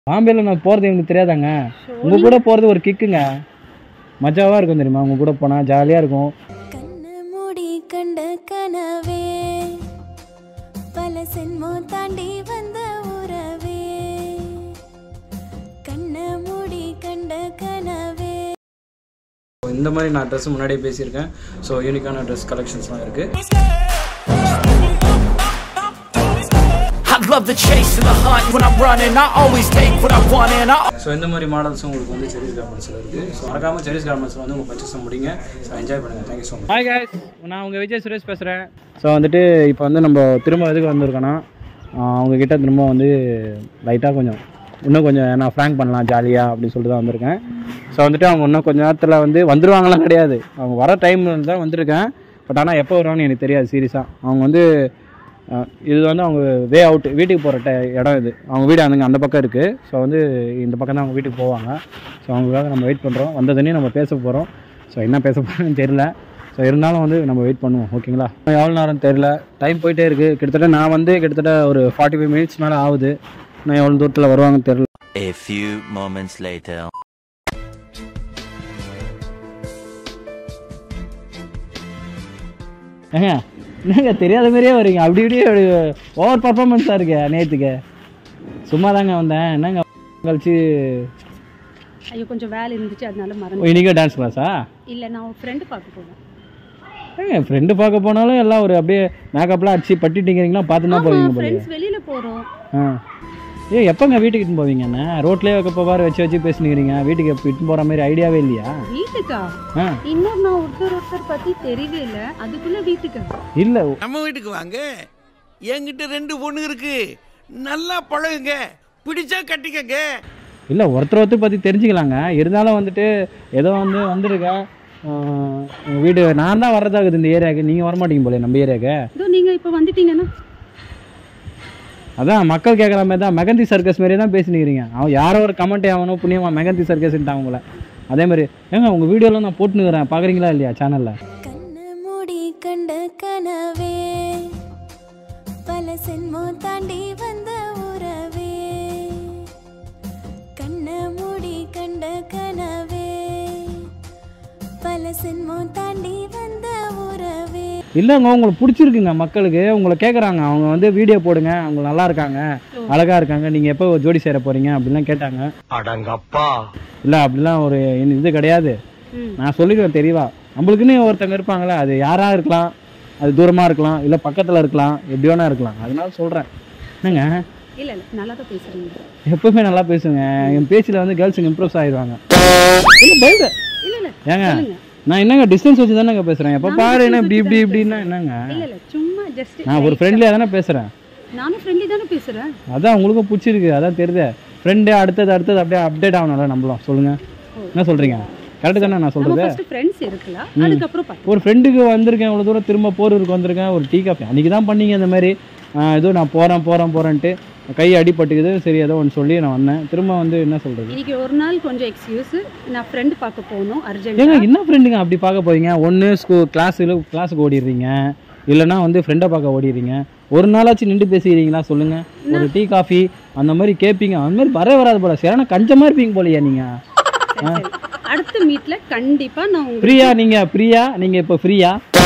பாம்பேல நான் போறது எனக்கு தெரியாதாங்க உங்க கூட போறது ஒரு கிக்குங்க மஜாவா இருக்கும் தெரியுமா உங்க கூட போனா ஜாலியா இருக்கும் கண்ணு மூடி கண்ட கனவே பல சென்மோ தாண்டி வந்த உறவே கண்ணு மூடி கண்ட கனவே இந்த மாதிரி நான் ட்ரெஸ் முன்னாடியே பேசியிருக்கேன் ஸோ யூனிக்கான ட்ரெஸ் கலெக்ஷன்ஸ்லாம் இருக்கு I love the chase and the hunt. When I'm running, I always take what I want and I so இந்த மாதிரி மாடல்ஸும் உங்களுக்கு வந்து செரிஸ் கார்மெண்ட்ஸில் இருக்குது ஸோ மறக்காம செரிஸ் கார்மெண்ட்ஸில் வந்து உங்கள் பர்ச்சேஸ் முடிங்க ஸோ என்ஜாய் பண்ணுங்கள் thank you so much hi guys நான் உங்கள் விஜய் சுரேஷ் பேசுகிறேன் ஸோ வந்துட்டு இப்போ வந்து நம்ம திரும்ப எதுக்கு வந்திருக்கோன்னா அவங்க கிட்ட திரும்ப வந்து லைட்டாக கொஞ்சம் இன்னும் கொஞ்சம் நான் ஃப்ராங்க் பண்ணலாம் ஜாலியாக அப்படின்னு சொல்லிட்டு தான் வந்திருக்கேன் ஸோ வந்துட்டு அவங்க இன்னும் கொஞ்ச நேரத்தில் வந்து வந்துருவாங்களாம் கிடையாது அவங்க வர டைம் தான் வந்திருக்கேன் பட் ஆனால் எப்போ வருவாங்கன்னு எனக்கு தெரியாது சீரியஸாக அவங்க வந்து அஹ் இது வந்து அவங்க வே அவுட் வீட்டுக்கு போகிற ட இடம் இது அவங்க வீடு அந்த அந்த பக்கம் இருக்குது ஸோ வந்து இந்த பக்கம் தான் அவங்க வீட்டுக்கு போவாங்க ஸோ அவங்களுக்காக நம்ம வெயிட் பண்ணுறோம் வந்ததுன்னே நம்ம பேச போகிறோம் ஸோ என்ன பேச போகிறோன்னு தெரில ஸோ இருந்தாலும் வந்து நம்ம வெயிட் பண்ணுவோம் ஓகேங்களா எவ்வளோ நேரம் தெரில டைம் போயிட்டே இருக்குது கிட்டத்தட்ட நான் வந்து கிட்டத்தட்ட ஒரு ஃபார்ட்டி ஃபைவ் மினிட்ஸ் மேலே ஆகுது நான் எவ்வளோ தூரத்தில் வருவாங்கன்னு தெரில A few moments later. ஏங்க என்னங்க தெரியாத மாதிரியே வரீங்க அப்படி இப்படியே அப்படி ஓவர் பர்ஃபார்மன்ஸாக இருக்கு நேற்றுக்கு சும்மா தாங்க வந்தேன் என்னங்க கழிச்சு ஐயோ கொஞ்சம் வேலை இருந்துச்சு அதனால ஓ, மறந்து இன்னைக்கு டான்ஸ் கிளாஸா இல்லை நான் ஒரு ஃப்ரெண்டு பார்க்க போவேன் ஏங்க ஃப்ரெண்டு பார்க்க போனாலும் எல்லாம் ஒரு அப்படியே மேக்கப்லாம் அடிச்சு பட்டிட்டிங்கிறீங்களா பார்த்து தான் போவீங்க போல ஃப்ரெண்ட்ஸ் வெளியில போறோம் ஆ ஏ எப்போங்க வீட்டுக்கு இட்டுன்னு போவீங்க என்ன ரோட்லேயே வைக்க பாரு வச்சு வச்சு பேசுனீங்க வீட்டுக்கு எப்போ இட்டுன்னு போகிற மாதிரி ஐடியாவே இல்லையா வீட்டுக்கா ஆ இன்னொரு நான் ஒருத்தர் ஒருத்தர் பத்தி தெரியவே இல்லை அதுக்குள்ள வீட்டுக்கா இல்லை நம்ம வீட்டுக்கு வாங்க என்கிட்ட ரெண்டு பொண்ணு இருக்கு நல்லா பழகுங்க பிடிச்சா கட்டிக்கங்க இல்லை ஒருத்தர் ஒருத்தர் பற்றி தெரிஞ்சுக்கலாங்க இருந்தாலும் வந்துட்டு ஏதோ வந்து வந்திருக்கேன் ஆஹ், உங்க வீடு நான் தான் வர்றதாகுது இந்த ஏரியாவுக்கு நீங்கள் வரமாட்டீங்க போல நம்ம ஏரியாவுக்கு இதோ நீங்க இப்போ வந்துட்டீங்கன்னா அதான் மக்கள் கேட்குற மாதிரி தான் மெகந்தி சர்க்கஸ் மாதிரியே தான் பேசினுக்கிறீங்க அவன் யாரோ ஒரு கமெண்ட் ஆகணும் புண்ணியமா மெகந்தி சர்க்கஸ்ன்ட்டு அவங்கள அதே மாதிரி ஏங்க உங்கள் வீடியோலாம் நான் போட்டுனுக்கிறேன் பார்க்குறீங்களா இல்லையா சேனலில் கண்ணு மூடி கண்ட கனவே பல சென்மோ தாண்டி வந்த உறவே கண்ணு மூடி கண்ட கனவே பல சென்மோ தாண்டி வந்த உறவே இல்லைங்க உங்களுக்கு பிடிச்சிருக்குங்க மக்களுக்கு உங்களை கேட்குறாங்க அவங்க வந்து வீடியோ போடுங்க அவங்க நல்லா இருக்காங்க அழகா இருக்காங்க நீங்கள் எப்போ ஜோடி சேர போறீங்க அப்படிலாம் கேட்டாங்க அடங்கப்பா இல்லை அப்படிலாம் ஒரு இது- இது கிடையாது ம். நான் சொல்லிடுவேன் தெரியவா நம்மளுக்குன்னு ஒருத்தங்க இருப்பாங்களே அது யாரா இருக்கலாம் அது தூரமாக இருக்கலாம் இல்லை பக்கத்தில் இருக்கலாம் எப்படி வேணா இருக்கலாம் அதனால சொல்கிறேன் என்னங்க இல்ல இல்ல நல்லா தான் பேசுறீங்க எப்பவுமே நல்லா பேசுங்க என் பேச்சில் வந்து கேர்ள்ஸுங்க இம்ப்ரெஸ் ஆயிடுவாங்க இல்லை பயந்து இல்ல இல்ல ஏங்க சொல்லுங்க நான் என்னங்க டிஸ்டன்ஸ் வச்சு தானேங்க பேசுகிறேன் எப்போ நான் பாரு என்ன distance இப்படி வச்சு இப்படி தான் இப்படின்னா என்னங்க இல்ல இல்ல சும்மா ஜஸ்ட் நான் ஒரு ஃப்ரெண்ட்லியாக தானே பேசுகிறேன் நானும் ஃப்ரெண்ட்லி தானே பேசுறேன் அதான் உங்களுக்கும் பிடிச்சிருக்கு அதான் தெரியுது ஃப்ரெண்டு அடுத்தது அடுத்தது அப்படியே அப்டேட் ஆகணும்ல நம்மளும் சொல்லுங்க என்ன சொல்றீங்க கரெக்டு தானே நான் நம்ம சொல்றது ஃபர்ஸ்ட் ஃப்ரெண்ட்ஸ் இருக்கலாம் அதுக்கப்புறம் பார்க்கலாம் ஒரு ஃப்ரெண்டுக்கு வந்திருக்கேன் இவ்வளோ தூரம் திரும்ப போரூருக்கு வந்திருக்கேன் ஒரு டீ காஃபி அன்றைக்கி தான் பண்ணீங்க இந்த மாதிரி ஆஹ் ஏதோ நான் போகிறேன் போகிறேன் போகிறேன்ட்டு கை அடிபட்டுக்குது சரி ஏதோ ஒன்று சொல்லி நான் வந்தேன் திரும்ப வந்து என்ன சொல்கிறது இன்னைக்கு ஒரு நாள் கொஞ்சம் எக்ஸ்கியூஸ் நான் ஃப்ரெண்டு பார்க்க போகணும் ஏங்க அர்ஜென்ட் என்ன ஃப்ரெண்டுங்க அப்படி பார்க்க போறீங்க ஒன்று ஸ்கூ கிளாஸில் கிளாஸுக்கு ஓடிடுறீங்க இல்லைன்னா வந்து ஃப்ரெண்டை பார்க்க ஓடிடுறீங்க ஒரு நாளாச்சும் நின்று பேசிக்கிறீங்களா சொல்லுங்க ஒரு டீ காஃபி அந்த மாதிரி கேட்பீங்க அந்த மாதிரி வரவே வராது போல சரியான கஞ்சமாக இருப்பீங்க போலையா நீங்கள் அடுத்த மீட்ல கண்டிப்பா நான் உங்களுக்கு ஃப்ரீயா நீங்கள் ஃப்ரீயா நீங்கள் இப்போ ஃப்ரீயா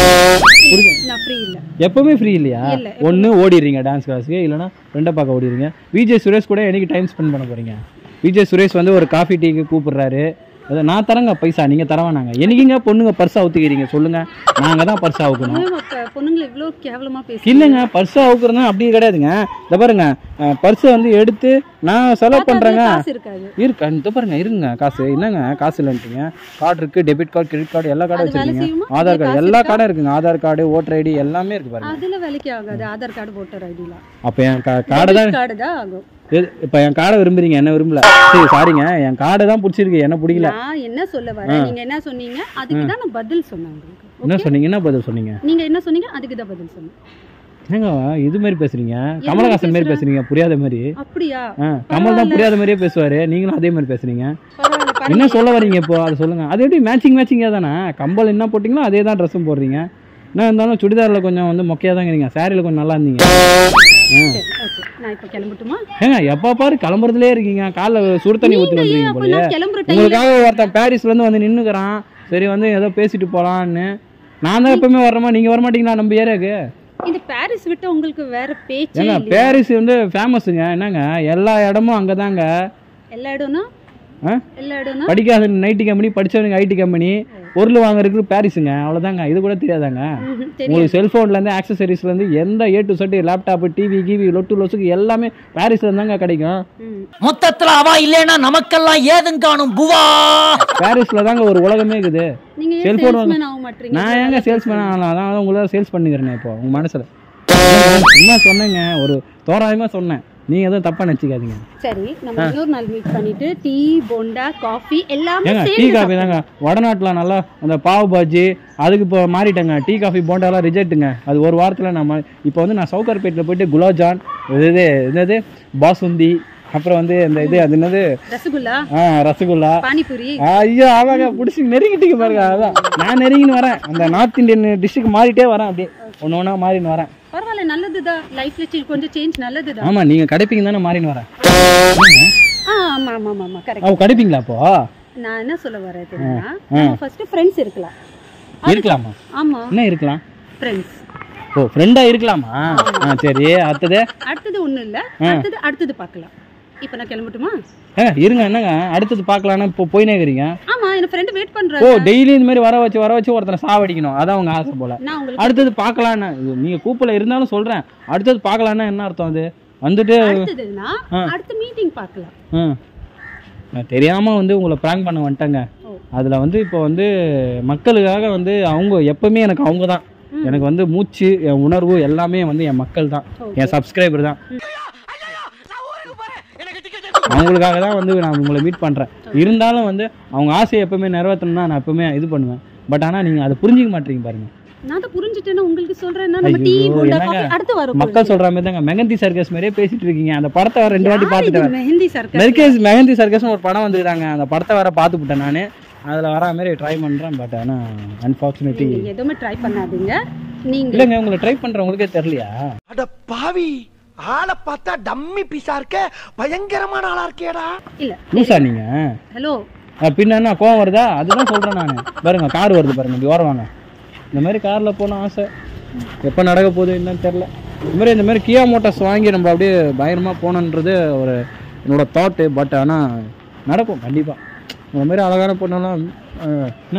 நான் ஃப்ரீ இல்ல எப்பவுமே ஃப்ரீ இல்லையா இல்ல, ஒன்று ஓடிடுறீங்க டான்ஸ் கிளாஸுக்கு இல்லைன்னா ஃப்ரெண்டை பார்க்க ஓடிடுறீங்க விஜய் சுரேஷ் கூட என்னைக்கு டைம் ஸ்பெண்ட் பண்ண போறீங்க விஜய் சுரேஷ் வந்து ஒரு காஃபி டீக்கு கூப்பிடுறாரு அதை நான் தரேங்க பைசா நீங்கள் தர வேணாங்க என்னைக்குங்க பொண்ணுங்க பர்ஸ் அவுத்துக்கிறீங்க சொல்லுங்க நாங்கள் தான் பர்ஸ் அவுக்கணும் ஏன் மத்த பொண்ணுங்களை இவ்வளோ கேவலமா பேசி இல்லைங்க பர்ஸ் அவுக்குறதுனா அப்படி கிடையாதுங்க இந்த பாருங்க பர்ஸை வந்து எடுத்து நான் செலவு பண்ணுறேங்க காசு இருக்காது இருக்கு இந்த பாருங்க இருங்க காசு என்னங்க காசு இல்லைன்ட்டீங்க கார்டு இருக்கு டெபிட் கார்டு கிரெடிட் கார்டு எல்லா கார்டும் அது வேலை வச்சிருக்கீங்க செய்யுமா? ஆதார் அதுல கார்டு காசு எல்லா இருக்கா? கார்டும் இருக்குங்க ஆதார் கார்டு ஓட்டர் ஐடி எல்லாமே இருக்கு பாருங்க அதுல வேலைக்கு ஆகாது ஆதார் கார்டு ஓட்டர் ஐடிலாம் அப்போ என் கார்டை தான் கார்டு தான் ஆகும் எது- இப்போ என் கார்டை விரும்புறீங்க என்ன விரும்பல சரி சாரிங்க என் கார்டை தான் பிடிச்சிருக்கு என்ன பிடிக்கல நான் என்ன சொல்ல வரேன் நீங்க என்ன சொன்னீங்க அதுக்கு தான் நான் பதில் சொன்னேன் உங்களுக்கு என்ன Okay? சொன்னீங்க என்ன பதில் சொன்னீங்க நீங்க என்ன சொன்னீங்க அதுக்கு தான் பதில் சொன்னேன் ஏங்க இது மாதிரி பேசுறீங்க கமலஹாசன் மாதிரி பேசுறீங்க புரியாத மாதிரி அப்படியா ஆ, கமல் தான் புரியாத மாதிரியே பேசுவாரு நீங்களும் அதே மாதிரி பேசுறீங்க பரவாயில்ல என்ன பாருங்க சொல்ல வரீங்க இப்போ அதை சொல்லுங்க அது எப்படி மேட்சிங் மேட்சிங்காக தானே கம்பல் என்ன போட்டிங்களோ அதே தான் ட்ரெஸ்ஸும் போடுறீங்க என்ன இருந்தாலும் சுடிதாரில் கொஞ்சம் வந்து மொக்கையாக தான் இருந்தீங்க சாரியில் கொஞ்சம் நல்லா இருந்தீங்க சரி ஓகே நான் இப்போ கிளம்பட்டுமா ஏங்க எப்போ பாரு கிளம்புறதுலே இருக்கீங்க காலைல சுடு தண்ணி ஊற்றி நீங்க வந்துருக்கீங்க ஏன் அப்ப போலயே நான் கிளம்புற டைம்ல உங்களுக்காக ஒருத்தன் பாரிஸ்லேருந்து வந்து நின்றுக்கிறான் சரி வந்து ஏதோ பேசிட்டு போகலான்னு நான் தான் எப்பவுமே வரமா நீங்கள் வரமாட்டீங்களா நம்ம ஏரியாவுக்கு இந்த பாரிஸ் விட்டு உங்களுக்கு வேற பேச்சே ஏங்க இல்லையா பாரிஸ் வந்து ஃபேமஸுங்க என்னங்க எல்லா இடமும் அங்கே தாங்க எல்லா இடம்னா ஆ எல்லா இடம்னா படிக்காத நைட்டி கம்பெனி படிச்சவனுக்கு ஐடி கம்பெனி பொருள் வாங்குறதுக்கு பாரிஸுங்க அவ்வளோதாங்க இது கூட தெரியாதாங்க ம்ஹும், தெரியும் உங்களுக்கு செல்ஃபோன்லேருந்து ஆக்சசரிஸ்லேருந்து எந்த A to set laptop TV கிவி லொட்டு லொசுக்கு எல்லாமே பாரிஸ்ல தாங்க கிடைக்கும் ம். மொத்தத்துல அவ இல்லைன்னா நமக்கெல்லாம் ஏதும் காணும் புவா பாரிஸ்ல தாங்க ஒரு உலகமே இருக்குது நீங்க ஏன் செல்போன் வாங்க- சேல்ஸ்மேன் ஆக மாட்டீங்க நான் ஏங்க சேல்ஸ்மேன் ஆகலாம் அதான் உங்களை சேல்ஸ் பண்ணிக்கிறேனே இப்போ உங்க மனசுல சும்மா சொன்னேங்க ஒரு தோராயமா சொன்னேன் நீங்க எதுவும் தப்பா நினச்சிக்காதீங்க சரி நம்ம இன்னொரு நாள் மீட் பண்ணிட்டு டீ போண்டா காஃபி எல்லாமே ஏங்க டீ சேர்ந்து காஃபி தாங்க வடநாட்டுல நல்லா அந்த பாவு பாஜி அதுக்கு இப்போ மாறிட்டேங்க டீ காஃபி போண்டாலாம் ரிஜெக்ட்டுங்க அது ஒரு வாரத்தில் நான் மா- இப்போ வந்து நான் சவுகார்பேட்டில் போயிட்டு குலாப்ஜான் இது இது என்னது பாசுந்தி அப்புறம் வந்து இந்த இது அது என்னது ரசகுல்லா ஆ ரசகுல்லா பானிபூரி ஐயோ ஆமாங்க பிடிச்சி நெருங்கிட்டீங்க பாருங்க அதான் நான் நெருங்கின்னு வரேன் அந்த நார்த் இந்தியன் டிஷ்ஷுக்கு மாறிட்டே வரேன் அப்படியே ஒன்று ஒன்றா மாறின்னு வரேன் பரவாயில்ல நல்லதுதான் லைஃப்ல கொஞ்சம் சேஞ்ச் நல்லதுதான் ஆமா நீங்க கிடைப்பீங்க தானே மாறின்னு வரேன் ஆ ஆமா ஆமா ஆமா ஆமா கரெக்ட் அவ கிடைப்பீங்களா அப்போ நான் என்ன சொல்ல வரேன் தெரியுமா நம்ம ஃபர்ஸ்ட் ஃப்ரெண்ட்ஸ் இருக்கலாம் இருக்கலாமா ஆமா என்ன இருக்கலாம் ஃப்ரெண்ட்ஸ் ஓ ஃப்ரெண்டா இருக்கலாமா ஆ சரி அடுத்தது அடுத்தது ஒண்ணும் இல்ல அடுத்தது அடுத்தது பார்க்கலாம் இப்போ நான் கிளம்பட்டுமா ஏ இருங்க என்னங்க அடுத்தது பார்க்கலான்னு இப்போ போயினே இருக்கிறீங்க ஆமா என் ஃப்ரெண்ட் வெயிட் ஓ பண்றாங்க டெய்லி இந்த மாதிரி வர வச்சு வர வச்சு ஒருத்தனை சாவடிக்கணும் அதான் உங்க ஆசை போல நான் உங்களுக்கு அடுத்தது பார்க்கலான்னு இது நீங்க கூப்பிடல இருந்தாலும் சொல்றேன் அடுத்தது பார்க்கலான்னா என்ன அர்த்தம் அது வந்துட்டு அடுத்ததுன்னா ஆ. அடுத்த மீட்டிங் பார்க்கலாம் ம். நான் தெரியாம வந்து உங்களை ப்ராங்க் பண்ண வந்துட்டேங்க ஓ. அதுல வந்து இப்போ வந்து மக்களுக்காக வந்து அவங்க எப்பவுமே எனக்கு அவங்க தான் எனக்கு வந்து மூச்சு என் உணர்வு எல்லாமே வந்து என் மக்கள் தான் என் சப்ஸ்கிரைபர் தான் அவங்களுக்காக தான் வந்து நான் உங்களை மீட் பண்றேன் இருந்தாலும் வந்து அவங்க ஆசையை எப்பவுமே நிறைவேற்றணும்னா நான் எப்பவுமே இது பண்ணுவேன் பட் ஆனா நீங்க அதை புரிஞ்சிக்க மாட்டீங்க பாருங்க நான் தான் புரிஞ்சுட்டேன்னா உங்களுக்கு சொல்றேன்னா நம்ம டீ ஐயோ, போண்டா என்னங்க? காஃபி அடுத்து வரும் மக்கள் சொல்ற மாதிரி தாங்க மெகந்தி சர்க்கஸ் மாதிரியே பேசிட்டு இருக்கீங்க அந்த படத்தை வேற ரெண்டு வாட்டி பார்த்துட்டேன் மெஹந்தி சர்க்கஸ் மெர்கேஸ் மெஹந்தி சர்க்கஸ்னு ஒரு படம் வந்துருக்காங்க அந்த படத்தை வேற பார்த்துக்கிட்டேன் நான் அதில் வர மாதிரி ட்ரை பண்ணுறேன் பட் ஆனால் அன்ஃபார்ச்சுனேட்லி நீங்க எதுவுமே ட்ரை பண்ணாதீங்க நீங்க இல்லைங்க உங்களை ட்ரை பண்ணுறவங்களுக்கே தெரியலையா அட பாவி ஆளை பார்த்தா டம்மி பீஸா இருக்க பயங்கரமான ஆளா இருக்கேடா இல்ல லூசா நீங்கள் ஹலோ பின்ன என்ன கோவம் வருதா அதுதான் சொல்கிறேன் நான் பாருங்க கார் வருது பாருங்க இப்படி ஓரவாங்க இந்த மாதிரி காரில் போன ஆசை எப்போ நடக்க போகுது என்னன்னு தெரில இந்த மாதிரி இந்த மாதிரி கியா மோட்டார்ஸ் வாங்கி நம்ம அப்படியே பயங்கரமாக போகணுன்றது ஒரு என்னோட தாட்டு பட் ஆனால் நடக்கும் கண்டிப்பாக இந்த மாதிரி அழகான பொண்ணெல்லாம் அஹ், என்ன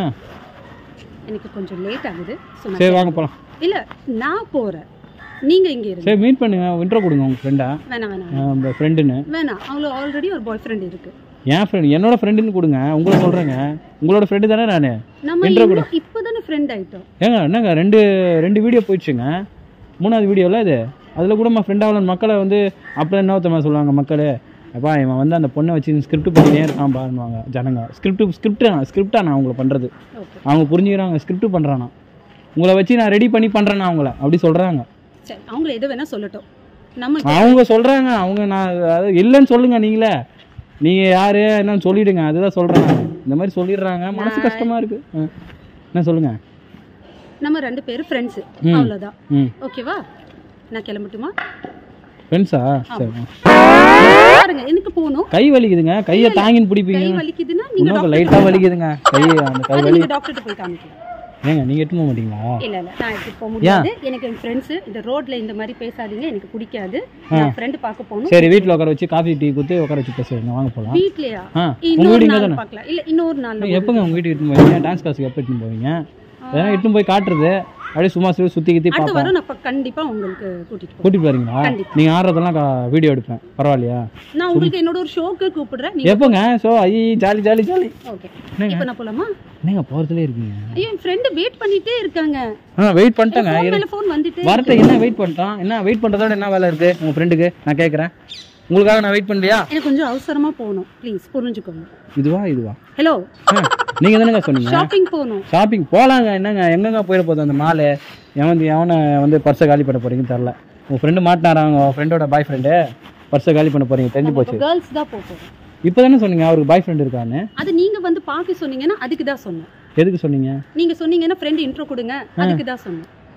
எனக்கு கொஞ்சம் லேட் ஆகுது so நான் சரி வாங்க போகலாம் இல்ல நான் போறேன் நீங்க இங்க இருங்க சரி மீட் பண்ணுங்க இன்ட்ரோ கொடுங்க உங்கள் ஃப்ரெண்டா வேணாம் வேணாம் உங்கள் ஃப்ரெண்டுன்னு வேணாம் அவங்களுக்கு ஆல்ரெடி ஒரு பாய் ஃப்ரெண்ட் இருக்கு என் ஃப்ரெண்ட் என்னோட ஃப்ரெண்டுன்னு கொடுங்க உங்களை சொல்கிறேங்க உங்களோட ஃப்ரெண்டு தானே நான் நம்ம Intro கொடு. இன்னும் இப்பதானே ஃப்ரெண்ட் ஆயிட்டோம் ஏங்க என்னங்க ரெண்டு ரெண்டு வீடியோ போயிடுச்சுங்க மூணாவது வீடியோவில் இது அதில் கூட ஃப்ரெண்ட் ஆகலன்னு மக்களை வந்து அப்போ என்ன ஒருத்தமா சொல்லுவாங்க மக்கள் அப்பா இவன் வந்து அந்த பொண்ணை வச்சு ஸ்கிரிப்ட் பண்ணினே இருக்கான் பாருவாங்க ஜனங்க ஸ்கிரிப்ட் ஸ்கிரிப்ட் ஸ்கிரிப்டா நான் அவங்கள பண்ணுறது ஓகே அவங்க புரிஞ்சுக்கிறாங்க ஸ்கிரிப்ட் பண்ணுறானா உங்களை வச்சு நான் ரெடி பண்ணி பண்ணுறேன்னா அவங்கள அப்படி சொல்கிறாங்க சரி அவங்கள எது வேணா சொல்லட்டும் நம்ம அவங்க சொல்கிறாங்க அவங்க நான் அது இல்லைன்னு சொல்லுங்க நீங்களே நீங்கள் யார் என்னன்னு சொல்லிடுங்க அதுதான் சொல்கிறேன் இந்த மாதிரி சொல்லிடுறாங்க மனசு கஷ்டமாக இருக்குது என்ன சொல்லுங்கள் நம்ம ரெண்டு பேரும் ஃப்ரெண்ட்ஸ் ம். அவ்வளவுதான் ம் ஓகேவா நான் கிளம்பட்டுமா ஃப்ரெண்ட்ஸா சரி பாருங்க எனக்கு போகணும் கை வலிக்குதுங்க கையை தாங்கின்னு கை பிடிப்பீங்க வலிக்குதுன்னா நீங்க இன்னும் doctor லைட்டாக வலிக்குதுங்க கை அந்த கை அது வலி நீங்க டாக்டர்கிட்ட போய் காமிக்கலாம் ஏங்க நீங்கள் எட்டு போக மாட்டீங்களா இல்ல இல்ல நான் எடுத்துட்டு போக முடியாது எனக்கு என் ஃப்ரெண்ட்ஸ் இந்த ரோட்ல இந்த மாதிரி பேசாதீங்க எனக்கு பிடிக்காது நான் ஃப்ரெண்ட் பார்க்க போகணும் சரி வீட்டில் உட்கார வச்சு காஃபி டீ கொடுத்து உட்கார வச்சு பேசுவாங்க வாங்க போகலாம் வீட்லயா ஆ உங்கள் இன்னொரு வீடு இங்கே நாள் தானே பார்க்கலாம் இல்ல இன்னொரு நாள் எப்போங்க உங்கள் வீட்டுக்கு இட்டுன்னு போவீங்க டான்ஸ் கிளாஸுக்கு எப்போ இட்டுன்னு போவீங்க ஏன்னா இட்டுன்னு போய் காட்டுறது அப்படியே சும்மா சுற்றி சுற்றி கித்தி அடுத்த பார்ப்பேன் வாரம் நான் ப- கண்டிப்பா உங்களுக்கு கூட்டிட்டு போறேன் கூட்டிட்டு வரீங்களா கண்டிப்பா. நீங்கள் ஆடுறதெல்லாம் வீடியோ எடுப்பேன் பரவாயில்லையா நான் உங்களுக்கு என்னோட ஒரு ஷோக்கு கூப்பிடுறேன் நீங்க எப்போங்க so I jolly jolly jolly okay இப்போ நான் போலாமா என்னங்க போகிறதுலே இருக்கீங்க ஐயோ என் ஃப்ரெண்டு வெயிட் பண்ணிட்டே இருக்காங்க ஆ வெயிட் பண்ணிட்டேங்க ஃபோன் இரு மேல ஃபோன் வந்துட்டு வரட்டும் என்ன வெயிட் பண்ணிட்டான் என்ன வெயிட் பண்ணுறதோட என்ன வேலை இருக்குது உங்கள் ஃப்ரெண்டுக்கு நான் கேட்குறேன் உங்களுக்காக நான் வெயிட் பண்ணலையா எனக்கு கொஞ்சம் அவசரமா போகணும் ப்ளீஸ் புரிஞ்சுக்கோங்க இதுவா இதுவா ஹலோ ஆ, நீங்க தானேங்க சொன்னீங்க ஷாப்பிங் போகணும் ஷாப்பிங் போலாங்க என்னங்க எங்கங்க போயிட போகுது அந்த மாலு எவன் வந்து எவனை வந்து பர்ஸை காலி பண்ண போறீங்கன்னு தெரில உங்க ஃப்ரெண்டு மாட்டினாரா அவங்க ஃப்ரெண்டோட பாய் ஃப்ரெண்டு பர்ஸை காலி பண்ண போறீங்க தெரிஞ்சு போச்சு கேர்ள்ஸ் தான் போக போறோம் இப்போ தானே சொன்னீங்க அவருக்கு பாய் ஃப்ரெண்ட் இருக்கான்னு அது நீங்க வந்து பார்க்க சொன்னீங்கன்னா அதுக்கு தான் சொன்னேன் எதுக்கு சொன்னீங்க நீங்க சொன்னீங்கன்னா ஃப்ரெண்ட் இன்ட்ரோ கொடுங்க அதுக்கு தான் சொன்னேன்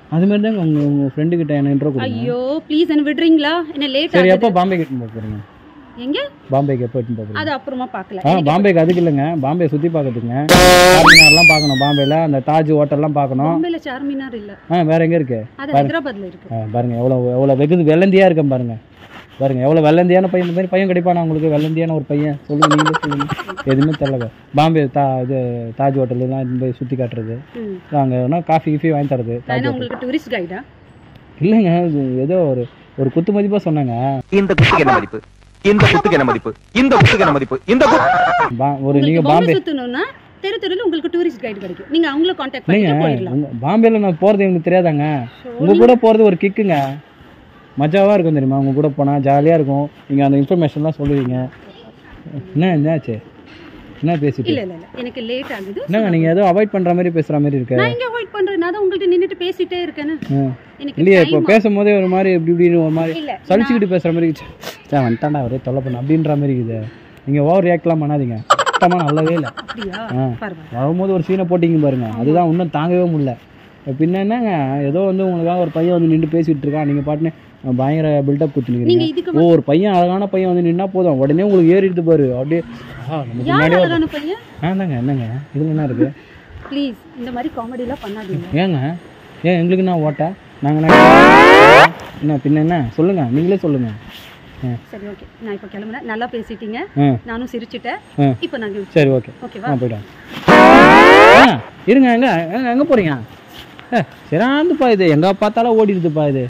அது மாதிரி தாங்க உங்கள் உங்கள் ஃப்ரெண்டுக்கிட்ட என்ன இன்ட்ரோ கொடுங்க ஐயோ ப்ளீஸ் என்ன விடுறீங்களா என்ன லேட் சரி ஆகுது எப்போ பாம்பேக்கு எடுத்துன்னு போக போகிறீங்க எங்க பாம்பேக்கு எப்போ எடுத்துன்னு போக போகிறீங்க அது அப்புறமா பார்க்கல ஆ பாம்பேக்கு அதுக்கு இல்லைங்க பாம்பே சுற்றி பார்க்கறதுக்குங்க சார்மினார்லாம் பார்க்கணும் பாம்பேல அந்த தாஜ் ஹோட்டல்லாம் பார்க்கணும் பாம்பேல சார்மினார் இல்ல ஆ வேற எங்கே இருக்கு அது ஹைதராபாத்ல இருக்கு ஆ, பாருங்க எவ்வளோ எவ்வளோ வெகுது வெள்ளந்தியாக இருக்கேன் பாருங்க பாருங்க எவ்வளோ வெள்ளந்தியான பையன் இந்த மாதிரி பையன் கிடைப்பானா உங்களுக்கு வெள்ளந்தியான ஒரு பையன் சொல்லுங்க நீங்களே சொல்லுங்க எதுவுமே தெரியல பாம்பே தா இது தாஜ் ஹோட்டல்லாம் இந்த போய் சுற்றி காட்டுறது ம். அங்கே வேணா காஃபி கீஃபி வாங்கி தரது நான் தாஜ் என்ன ஹோட்டல் உங்களுக்கு டூரிஸ்ட் கைடா இல்லைங்க இது ஏதோ ஒரு ஒரு குத்து மதிப்பாக சொன்னாங்க இந்த குத்துக்கு என்ன மதிப்பு இந்த குத்துக்கு என்ன மதிப்பு இந்த குத்துக்கு என்ன மதிப்பு இந்த குத்து பா ஒரு உங்களுக்கு நீங்கள் பாம்பே பாம்பே சுத்தணும்னா தெரு தெருல உங்களுக்கு டூரிஸ்ட் கைடு கிடைக்கும் நீங்க அவங்கள காண்டாக்ட் பண்ணிட்டு இல்லைங்க போயிடலாம் உங்க- பாம்பேல நான் போகிறது எனக்கு தெரியாதாங்க உங்க கூட போகிறது ஒரு கிக்குங்க மஜாவாக இருக்கும் தெரியுமா உங்க கூட போனால் ஜாலியாக இருக்கும் நீங்கள் அந்த இன்ஃபர்மேஷன்லாம் சொல்லுவீங்க என்ன என்னாச்சு என்ன பேசிட்டு இல்ல இல்ல இல்ல எனக்கு லேட் ஆகுது என்னங்க நீங்கள் ஏதோ அவாய்ட் பண்ணுற மாதிரி பேசுகிற மாதிரி இருக்கு நான் எங்க அவாய்ட் பண்றேன் நான் தான் உங்கள்ட்ட நின்னுட்டு பேசிட்டே இருக்கேன்னு ம். எனக்கு இல்லையே இப்போ time பேசும்போதே ஒரு மாதிரி இப்படி இப்படின்னு ஒரு மாதிரி இல்ல, சலிச்சுக்கிட்டு பேசுகிற மாதிரி இருந்துச்சு. சே வந்துட்டாண்டா ஒரே தொல்லை பண்ண அப்படின்ற மாதிரி இருக்குது நீங்கள் ஓவர் ரியாக்ட்லாம் பண்ணாதீங்க சுத்தமாக நல்லாவே இல்லை அப்படியா ஆ. பரவாயில்ல வரும்போது ஒரு சீனை போட்டிங்க பாருங்க அதுதான் இன்னும் தாங்கவே முடியல பின்ன என்னங்க ஏதோ வந்து உங்களுக்காக ஒரு பையன் வந்து நின்று பேசிட்டு இருக்கான் நீங்க பாட்டுன்னு பயங்கர பில்டப் நீங்க கொடுத்துருக்கீங்க இதுக்கு ஓ ஒரு பையன் அழகான பையன் வந்து நின்னா போதும் உடனே உங்களுக்கு ஏறிடுது பாரு அப்படியே ஆ, நமக்கு யார் முன்னாடி அழகான பையன் ஆந்தாங்க என்னங்க இதுல என்ன இருக்கு ப்ளீஸ் இந்த மாதிரி காமெடி எல்லாம் பண்ணாதீங்க ஏங்க ஏன் எங்களுக்கு என்ன ஓட்ட நாங்க என்ன என்ன பின்ன என்ன சொல்லுங்க நீங்களே சொல்லுங்க ஆ, சரி ஓகே நான் இப்போ கிளம்புறேன் நல்லா பேசிட்டீங்க ஆ, நானும் சிரிச்சிட்டேன் ஆ. இப்போ நாங்க சரி ஓகே ஓகேவா ஆ போயிட்டோம் ஆ, இருங்க எங்க எங்க எங்க போறீங்க ஏ, சிறாந்துப்பா இது எங்க பார்த்தாலும் ஓடிடுதுப்பா இது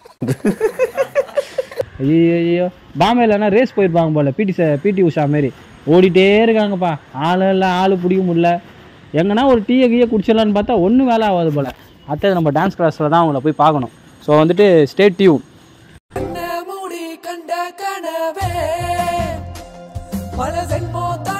ஐயோ ஐயோ பாம்பேலனா ரேஸ் போயிருப்பாங்க போல பிடி பிடி உஷா மாரி ஓடிட்டே இருக்காங்கப்பா ஆளு இல்லை ஆளு பிடிக்க முடியல எங்கன்னா ஒரு டீயை கீயை குடிச்சிடலான்னு பார்த்தா ஒன்றும் வேலை ஆகாது போல அடுத்தது நம்ம டான்ஸ் கிளாஸில் தான் அவங்கள போய் பார்க்கணும் ஸோ வந்துட்டு ஸ்டேட் டியூன் மூடி கண்ட கனவே பல சென்மோ